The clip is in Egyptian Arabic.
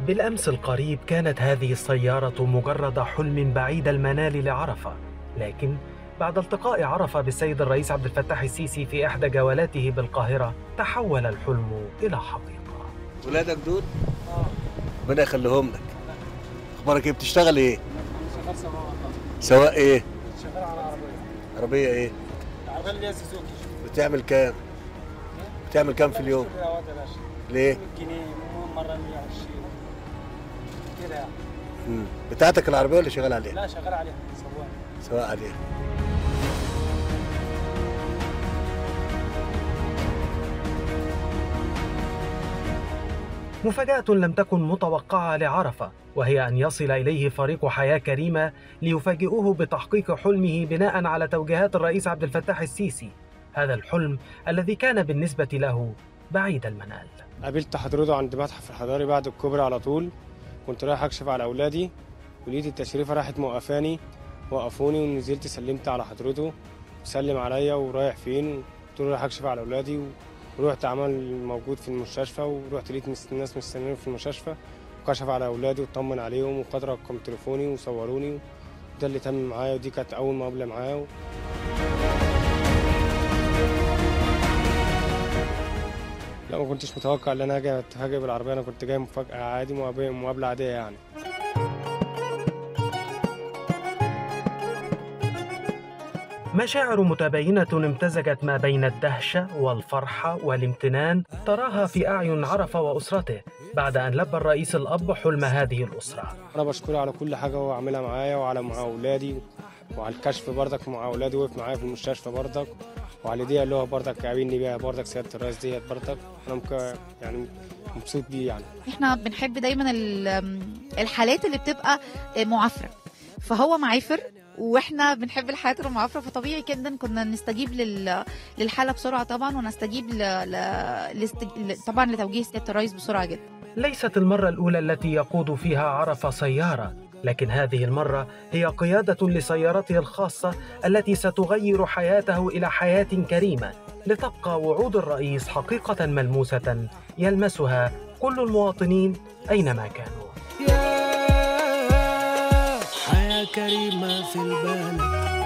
بالأمس القريب كانت هذه السيارة مجرد حلم بعيد المنال لعرفة لكن بعد التقاء عرفة بالسيد الرئيس عبد الفتاح السيسي في إحدى جولاته بالقاهرة تحول الحلم إلى حقيقة ولادك دول؟ اه ربنا يخليهم لك اخبارك ايه بتشتغل ايه؟ شغال سواق سواق ايه؟ شغال على عربية عربية ايه؟ العربية اللي هي سوزوكي بتعمل كام؟ بتعمل كام في اليوم؟ كده يا باشا ليه؟ 100 جنيه مرة 120 كده يعني مم. بتاعتك العربية ولا شغال عليها؟ لا شغال عليها سواق سواق عليها مفاجأة لم تكن متوقعة لعرفة وهي أن يصل إليه فريق حياة كريمة ليفاجئوه بتحقيق حلمه بناء على توجيهات الرئيس عبد الفتاح السيسي هذا الحلم الذي كان بالنسبة له بعيد المنال قابلت حضرته عند المتحف الحضاري بعد الكوبري على طول كنت رايح اكشف على اولادي ولقيت التشريفه راحت موقفاني وقفوني ونزلت سلمت على حضرته سلم عليا ورايح فين قلت له رايح اكشف على اولادي ورحت عمل موجود في المستشفى ورحت لقيت مس- الناس مستنيين في المستشفى وكشف على اولادي وطمن عليهم وخد رقم تليفوني وصوروني ده اللي تم معايا ودي كانت اول مقابله معاه لا ما كنتش متوقع ان انا هاجي اتفاجئ بالعربيه انا كنت جاي مفاجاه عادي مقابله مقابلة عاديه يعني مشاعر متباينة امتزجت ما بين الدهشة والفرحة والامتنان تراها في أعين عرفة وأسرته بعد أن لبى الرئيس الأب حلم هذه الأسرة انا بشكره على كل حاجه هو عاملها معايا وعلى مع اولادي وعلى الكشف بردك مع اولادي وقف معايا في المستشفى بردك وعلى دي اللي هو بردك قابلني بيها بردك سياده الرئيس ديت بردك انا مك... يعني مبسوط بيه يعني احنا بنحب دايما ال- الحالات اللي بتبقى معافره فهو معافر واحنا بنحب الحالات المعافره فطبيعي جدا كنا نستجيب لل... للحاله بسرعه طبعا ونستجيب ل... ل... لاستج... ل- طبعا لتوجيه سياده الرئيس بسرعه جدا ليست المرة الأولى التي يقود فيها عرفة سيارة لكن هذه المرة هي قيادة لسيارته الخاصة التي ستغير حياته إلى حياة كريمة لتبقى وعود الرئيس حقيقة ملموسة يلمسها كل المواطنين أينما كانوا يا حياة كريمة في البلد